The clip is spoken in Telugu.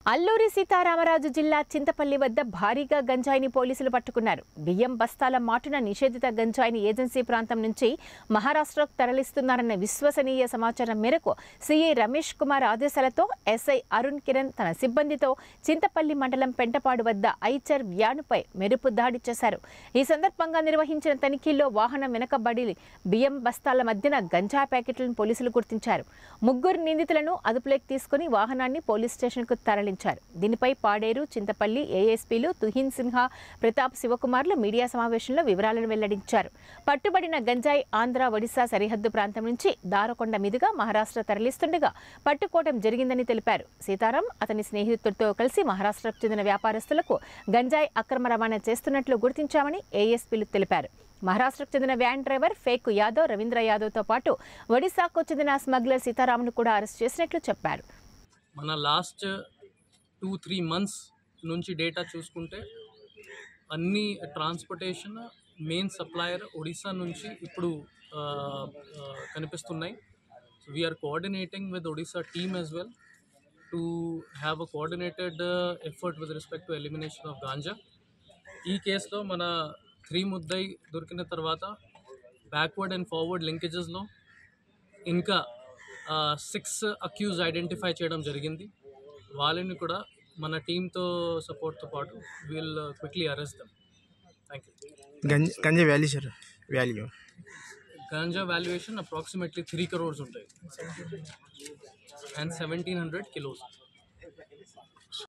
అల్లూరి సీతారామరాజు జిల్లా చింతపల్లి వద్ద భారీగా గంజాయిని పోలీసులు పట్టుకున్నారు బియ్యం బస్తాల మాటున నిషేధిత గంజాయిని ఏజెన్సీ ప్రాంతం నుంచి మహారాష్ట్రకు తరలిస్తున్నారన్న విశ్వసనీయ సమాచారం మేరకు సీఐ రమేష్ కుమార్ ఆదేశాలతో ఎస్ఐ అరుణ్ కిరణ్ తన సిబ్బందితో చింతపల్లి మండలం పెంటపాడు వద్ద ఐచర్ వ్యానుపై మెరుపు దాడి చేశారు ఈ సందర్భంగా నిర్వహించిన తనిఖీల్లో వాహనం వెనకబడి బియ్యం బస్తాల మధ్యన గంజా ప్యాకెట్లను పోలీసులు గుర్తించారు ముగ్గురు నిందితులను అదుపులోకి తీసుకుని వాహనాన్ని పోలీస్ స్టేషన్కు తరలించారు దీనిపై పాడేరు చింతపల్లి ఏఎస్పీలు తుహిన్ సిన్హా ప్రతాప్ శివకుమార్లు మీడియా సమావేశంలో వివరాలను వెల్లడించారు పట్టుబడిన గంజాయి ఆంధ్ర ఒడిశా సరిహద్దు ప్రాంతం నుంచి దారకొండ మీదుగా మహారాష్ట్ర తరలిస్తుండగా పట్టుకోవడం జరిగిందని తెలిపారు సీతారాం అతని స్నేహితుడితో కలిసి మహారాష్ట్రకు చెందిన వ్యాపారస్తులకు గంజాయి అక్రమ రవాణా చేస్తున్నట్లు గుర్తించామని ఏఎస్పీలు తెలిపారు మహారాష్ట్రకు చెందిన వ్యాన్ డ్రైవర్ ఫేక్ యాదవ్ రవీంద్ర యాదవ్తో పాటు ఒడిశాకు చెందిన స్మగ్లర్ సీతారాంను కూడా అరెస్ట్ చేసినట్లు చెప్పారు మన లాస్ట్ టూ త్రీ మంత్స్ నుంచి డేటా చూసుకుంటే అన్ని ట్రాన్స్పోర్టేషన్ మెయిన్ సప్లయర్ ఒడిశా నుంచి ఇప్పుడు ఆ, ఆ, కనిపిస్తున్నాయి so we're coordinating with Odisha team as well to have a coordinated effort with respect to elimination of ganja ఈ కేసులో మన త్రీ ముద్దై దొరికిన తర్వాత బ్యాక్వర్డ్ అండ్ ఫార్వర్డ్ లింకేజెస్లో ఇంకా సిక్స్ అక్యూజ్ ఐడెంటిఫై చేయడం జరిగింది వాళ్ళని కూడా మన టీంతో సపోర్ట్తో పాటు we'll quickly arrest them thank you ganja ganja value sir value ganja valuation approximately three crores ఉంటాయి అండ్ సెవెంటీన్ హండ్రెడ్ కిలోస్